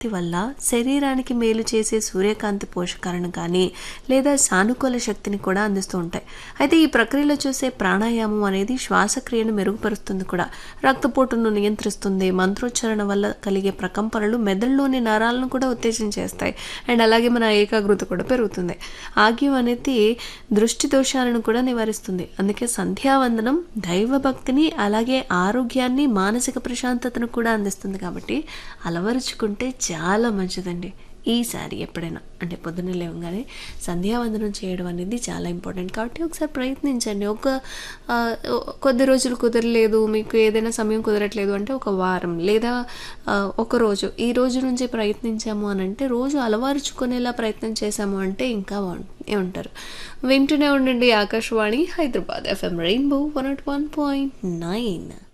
వల్ల శరీరానికి మేలు చేసే సూర్యకాంతి పోషకాలను కానీ లేదా సానుకూల శక్తిని కూడా అందిస్తూ ఉంటాయి అయితే ఈ ప్రక్రియలో చూసే ప్రాణాయామం అనేది శ్వాసక్రియను మెరుగుపరుస్తుంది కూడా రక్తపోటును నియంత్రిస్తుంది మంత్రోచ్చారణ వల్ల కలిగే ప్రకంపనలు మెదడులోని నరాలను కూడా ఉత్తేజం చేస్తాయి అండ్ అలాగే మన ఏకాగ్రత కూడా పెరుగుతుంది ఆగ్యం అనేది దృష్టి దోషాలను కూడా నివారిస్తుంది అందుకే సంధ్యావందనం దైవ భక్తిని అలాగే ఆరోగ్యాన్ని మానసిక ప్రశాంతతను కూడా అందిస్తుంది కాబట్టి అలవరుచుకుంటే చాలా మంచిదండి ఈసారి ఎప్పుడైనా అంటే పొద్దున్నే లేవగానే సంధ్యావందనం చేయడం అనేది చాలా ఇంపార్టెంట్ కాబట్టి ఒకసారి ప్రయత్నించండి ఒక ఆ, కొద్ది రోజులు కుదరలేదు మీకు ఏదైనా సమయం కుదరట్లేదు అంటే ఒక వారం లేదా ఆ, ఒక రోజు ఈ రోజు నుంచి ప్రయత్నించాము అని అంటే రోజు అలవారుచుకునేలా ప్రయత్నం చేశాము అంటే ఇంకా బాగుంటుంది ఉంటారు వింటూనే ఉండండి Akashvani Hyderabad FM rainbow one nought one point nine